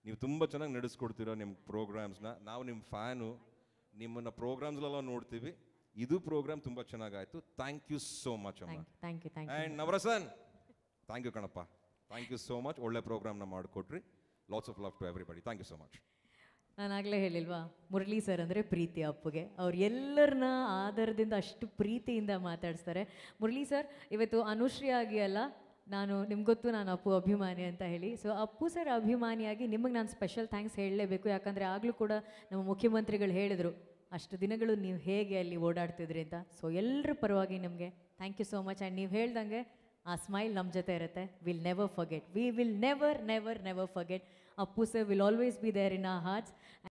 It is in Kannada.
ನೀವು ತುಂಬ ಚೆನ್ನಾಗಿ ನಡೆಸ್ಕೊಡ್ತೀರೋ ನಿಮ್ಮ ಪ್ರೋಗ್ರಾಮ್ಸ್ನ ನಾವು ನಿಮ್ಮ ಫ್ಯಾನು ನಿಮ್ಮನ್ನು ಪ್ರೋಗ್ರಾಮ್ಸ್ಲೆಲ್ಲ ನೋಡ್ತೀವಿ ಇದು ಪ್ರೋಗ್ರಾಮ್ ತುಂಬ ಚೆನ್ನಾಗಾಯ್ತು ಥ್ಯಾಂಕ್ ಯು ಸೋ ಮಚ್ ಅಮ್ಮ thank you thank you and Navarasan thank you ಕಣಪ್ಪ ಥ್ಯಾಂಕ್ ಯು ಸೋ ಮಚ್ ಒಳ್ಳೆ ಪ್ರೋಗ್ರಾಮ್ನ ಮಾಡಿಕೊಟ್ರಿ lots of love to everybody thank you so much ನಾನು ಆಗಲೇ ಹೇಳಿಲ್ವಾ ಮುರಳಿ ಸರ್ ಅಂದರೆ ಪ್ರೀತಿ ಅಪ್ಪುಗೆ ಅವ್ರು ಎಲ್ಲರನ್ನ ಆಧಾರದಿಂದ ಅಷ್ಟು ಪ್ರೀತಿಯಿಂದ ಮಾತಾಡಿಸ್ತಾರೆ ಮುರಳಿ ಸರ್ ಇವತ್ತು ಅನುಶ್ರೀ ಆಗಿ ಅಲ್ಲ ನಾನು ನಿಮ್ಗೆ ಗೊತ್ತು ನಾನು ಅಪ್ಪು ಅಭಿಮಾನಿ ಅಂತ ಹೇಳಿ ಸೊ ಅಪ್ಪು ಸರ್ ಅಭಿಮಾನಿಯಾಗಿ ನಿಮಗೆ ನಾನು ಸ್ಪೆಷಲ್ ಥ್ಯಾಂಕ್ಸ್ ಹೇಳಲೇಬೇಕು ಯಾಕಂದರೆ ಆಗಲೂ ಕೂಡ ನಮ್ಮ ಮುಖ್ಯಮಂತ್ರಿಗಳು ಹೇಳಿದರು ಅಷ್ಟು ದಿನಗಳು ನೀವು ಹೇಗೆ ಅಲ್ಲಿ ಓಡಾಡ್ತಿದ್ರಿ ಅಂತ ಸೊ ಎಲ್ಲರ ಪರವಾಗಿ ನಿಮಗೆ thank you so much and ನೀವು ಹೇಳ್ದಂಗೆ ಆ ಸ್ಮೈಲ್ ನಮ್ಮ ಜೊತೆ ಇರುತ್ತೆ will never forget we will never never never forget Appu sir will always be there in our arts